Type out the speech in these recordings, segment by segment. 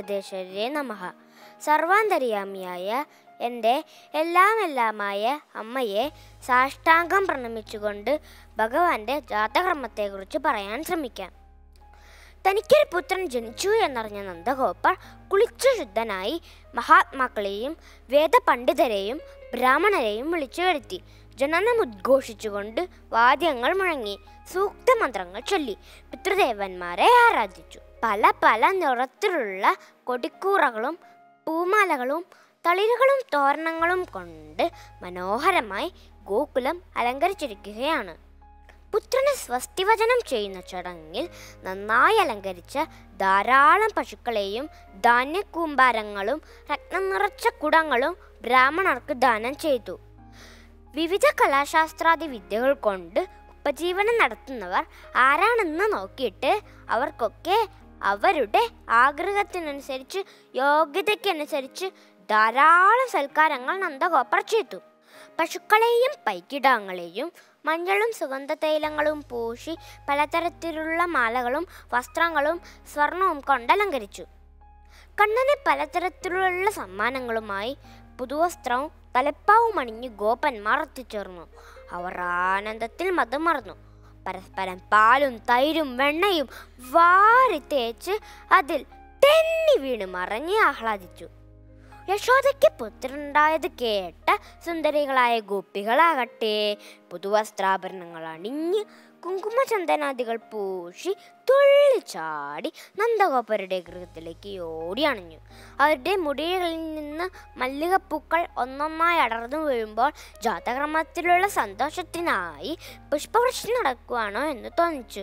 അമൃതേശ്വരേ നമഃ സർവാന്തര്യാമിയായ എൻ്റെ എല്ലാം എല്ലാമായ അമ്മയെ സാഷ്ടാംഗം പ്രണമിച്ചുകൊണ്ട് ഭഗവാന്റെ ജാതകർമ്മത്തെക്കുറിച്ച് പറയാൻ ശ്രമിക്കാം തനിക്കൊരു പുത്രൻ ജനിച്ചു എന്നറിഞ്ഞ നന്ദഗോപാൽ കുളിച്ചു ശുദ്ധനായി മഹാത്മാക്കളെയും വേദപണ്ഡിതരെയും ബ്രാഹ്മണരെയും വിളിച്ചു വരുത്തി ജനനം ഉദ്ഘോഷിച്ചുകൊണ്ട് വാദ്യങ്ങൾ മുഴങ്ങി സൂക്തമന്ത്രങ്ങൾ ചൊല്ലി പിതൃദേവന്മാരെ ആരാധിച്ചു പല പല നിറത്തിലുള്ള കൊടിക്കൂറകളും പൂമാലകളും തളിരുകളും തോരണങ്ങളും കൊണ്ട് മനോഹരമായി ഗോകുലം അലങ്കരിച്ചിരിക്കുകയാണ് പുത്രന് സ്വസ്തിവചനം ചെയ്യുന്ന ചടങ്ങിൽ നന്നായി അലങ്കരിച്ച ധാരാളം പശുക്കളെയും ധാന്യക്കൂമ്പാരങ്ങളും രത്നം നിറച്ച കുടങ്ങളും ബ്രാഹ്മണർക്ക് ദാനം ചെയ്തു വിവിധ കലാശാസ്ത്രാദി വിദ്യകൾ കൊണ്ട് ഉപജീവനം നടത്തുന്നവർ ആരാണെന്ന് നോക്കിയിട്ട് അവർക്കൊക്കെ അവരുടെ ആഗ്രഹത്തിനനുസരിച്ച് യോഗ്യതയ്ക്കനുസരിച്ച് ധാരാളം സൽക്കാരങ്ങൾ നന്ദഗോപർ ചെയ്തു പശുക്കളെയും പൈക്കിടാങ്ങളെയും മഞ്ഞളും സുഗന്ധതൈലങ്ങളും പൂശി പലതരത്തിലുള്ള മാലകളും വസ്ത്രങ്ങളും സ്വർണവും കൊണ്ടലങ്കരിച്ചു കണ്ണന് പലതരത്തിലുള്ള സമ്മാനങ്ങളുമായി പുതുവസ്ത്രവും തലപ്പാവും അണിഞ്ഞ് ഗോപന്മാർ എത്തിച്ചേർന്നു അവർ ആനന്ദത്തിൽ മതം മറന്നു പരസ്പരം പാലും തൈരും വെണ്ണയും വാരി തേച്ച് അതിൽ തെന്നി വീണ് മറഞ്ഞ് ആഹ്ലാദിച്ചു യശോദയ്ക്ക് പുത്രനുണ്ടായത് കേട്ട സുന്ദരികളായ ഗോപികളാകട്ടെ പുതുവസ്ത്രാഭരണങ്ങൾ അണിഞ്ഞ് കുങ്കുമചന്ദനാദികൾ പൂശി തുള്ളിച്ചാടി നന്ദഗോപരുടെ ഗൃഹത്തിലേക്ക് ഓടി അണഞ്ഞു അവരുടെ മുടികളിൽ നിന്ന് മല്ലികപ്പൂക്കൾ ഒന്നൊന്നായി അടർന്നു വീഴുമ്പോൾ ജാതക്രമത്തിലുള്ള സന്തോഷത്തിനായി പുഷ്പവൃഷ്ടി നടക്കുവാണോ എന്ന് തോന്നിച്ചു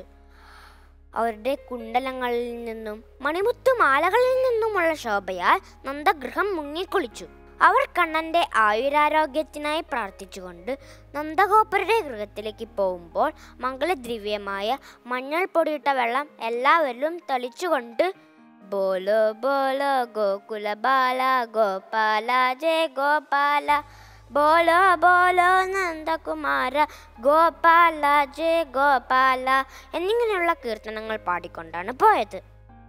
അവരുടെ കുണ്ടലങ്ങളിൽ നിന്നും മണിമുത്തു മാലകളിൽ നിന്നുമുള്ള ശോഭയാൽ നന്ദഗൃഹം മുങ്ങിക്കുളിച്ചു അവർ കണ്ണന്റെ ആയുരാരോഗ്യത്തിനായി പ്രാർത്ഥിച്ചുകൊണ്ട് നന്ദഗോപരുടെ ഗൃഹത്തിലേക്ക് പോകുമ്പോൾ മംഗളദ്രവ്യമായ മഞ്ഞൾ പൊടിയിട്ട വെള്ളം എല്ലാവരിലും തളിച്ചുകൊണ്ട് ബോലോ ബോലോ ഗോകുല ബാല ഗോപാല ജയ ഗോപാല ബോലോ ബോലോ നന്ദകുമാര ഗോപാല ജയ ഗോപാല എന്നിങ്ങനെയുള്ള കീർത്തനങ്ങൾ പാടിക്കൊണ്ടാണ് പോയത്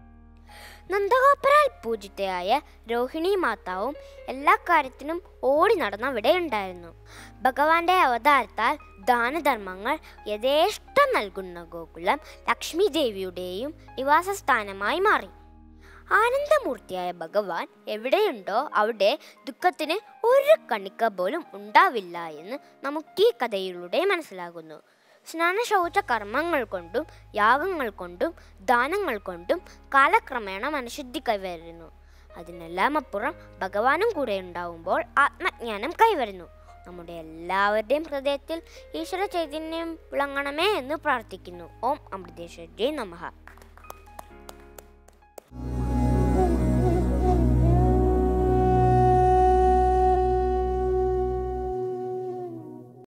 നന്ദഗോപരാൽ പൂജിതയായ രോഹിണി മാതാവും എല്ലാ കാര്യത്തിനും ഓടി നടന്ന് അവിടെ ഉണ്ടായിരുന്നു ഭഗവാന്റെ അവതാരത്താൽ ദാനധർമ്മങ്ങൾ യഥേഷ്ടം നൽകുന്ന ഗോകുലം ലക്ഷ്മി ദേവിയുടെയും നിവാസസ്ഥാനമായി മാറി ആനന്ദമൂർത്തിയായ ഭഗവാൻ എവിടെയുണ്ടോ അവിടെ ദുഃഖത്തിന് ഒരു കണിക്ക പോലും ഉണ്ടാവില്ല എന്ന് നമുക്ക് ഈ കഥയിലൂടെ മനസ്സിലാകുന്നു സ്നാനശൗച കർമ്മങ്ങൾ കൊണ്ടും യാഗങ്ങൾ കൊണ്ടും ദാനങ്ങൾ കൊണ്ടും കാലക്രമേണ മനഃശുദ്ധി കൈവരുന്നു അതിനെല്ലാം അപ്പുറം ഭഗവാനും കൂടെ ഉണ്ടാവുമ്പോൾ ആത്മജ്ഞാനം കൈവരുന്നു നമ്മുടെ എല്ലാവരുടെയും ഹൃദയത്തിൽ ഈശ്വര ചൈതന്യം വിളങ്ങണമേ എന്ന് പ്രാർത്ഥിക്കുന്നു ഓം അമൃതേശ്വരി നമഃ